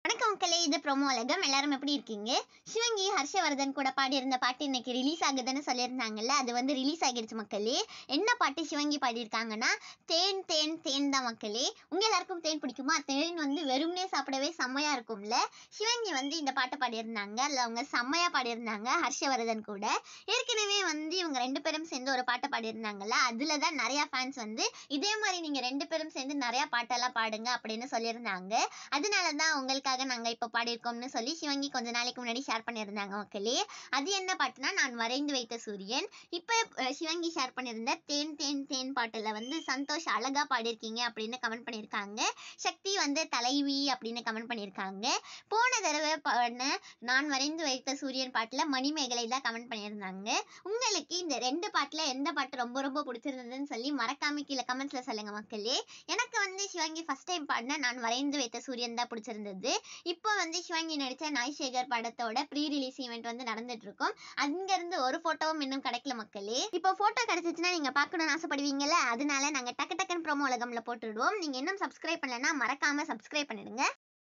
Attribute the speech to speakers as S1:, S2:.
S1: வணக்கம் மக்களே இது ப்ரோமோ உலகம் எல்லாரும் எப்படி இருக்கீங்க சிவங்கி ஹர்ஷவர்தன் கூட பாடியிருந்த பாட்டு இன்னைக்கு ரிலீஸ் ஆகுதுன்னு சொல்லியிருந்தாங்கல்ல அது வந்து ரிலீஸ் ஆகிடுச்சு மக்களே என்ன பாட்டு சிவங்கி பாடியிருக்காங்கன்னா தேன் தேன் தேன் தான் மக்களே உங்க எல்லாருக்கும் தேன் பிடிக்குமா தேன் வந்து வெறுமனே சாப்பிடவே செம்மையா இருக்கும்ல சிவங்கி வந்து இந்த பாட்டை பாடியிருந்தாங்க அதில் அவங்க செம்மையா பாடியிருந்தாங்க ஹர்ஷவர்தன் கூட ஏற்கனவே வந்து இவங்க ரெண்டு பேரும் சேர்ந்து ஒரு பாட்டை பாடியிருந்தாங்கல்ல அதுல தான் நிறைய ஃபேன்ஸ் வந்து இதே மாதிரி நீங்க ரெண்டு பேரும் சேர்ந்து நிறைய பாட்டெல்லாம் பாடுங்க அப்படின்னு சொல்லியிருந்தாங்க அதனால தான் உங்களுக்காக நாங்கள் இப்போ பாடியிருக்கோம்னு சொல்லி சிவங்கி கொஞ்ச நாளைக்கு முன்னாடி ஷேர் பண்ணியிருந்தாங்க மக்களே அது என்ன பாட்டுனா நான் வரைந்து வைத்த சூரியன் இப்போ சிவங்கி ஷேர் பண்ணியிருந்த தேன் தேன் தேன் பாட்டில் வந்து சந்தோஷ் அழகா பாடியிருக்கீங்க அப்படின்னு கமெண்ட் பண்ணியிருக்காங்க சக்தி வந்து தலைவி அப்படின்னு கமெண்ட் பண்ணியிருக்காங்க போன தடவை பாடின நான் வரைந்து வைத்த சூரியன் பாட்டில் மணிமேகலை தான் கமெண்ட் பண்ணியிருந்தாங்க உங்களுக்கு இந்த ரெண்டு பாட்டில் எந்த பாட்டு ரொம்ப ரொம்ப பிடிச்சிருந்ததுன்னு சொல்லி மறக்காம கீழே கமெண்ட்ஸில் சொல்லுங்க மக்களே எனக்கு வந்து சிவங்கி ஃபர்ஸ்ட் டைம் பாடின நான் வரைந்து வைத்த சூரியன் தான் பிடிச்சிருந்தது இப்போ வந்து சிவங்கி நடித்த நாய்சேகர் படத்தோட ப்ரீ ரிலீஸ் ஈவெண்ட் வந்து நடந்துட்டு இருக்கும் அங்கிருந்து ஒரு போட்டோவும் இன்னும் கிடைக்கல மக்களே இப்போ போட்டோ கிடைச்சிச்சுன்னா நீங்க பார்க்கணும்னு ஆசைப்படுவீங்கல்ல அதனால நாங்க டக்கு டக்குன்னு ப்ரோமோ உலகம்ல போட்டுடுவோம் நீங்க இன்னும் சப்ஸ்கிரைப் பண்ணலன்னா மறக்காம சப்ஸ்கிரைப் பண்ணிடுங்க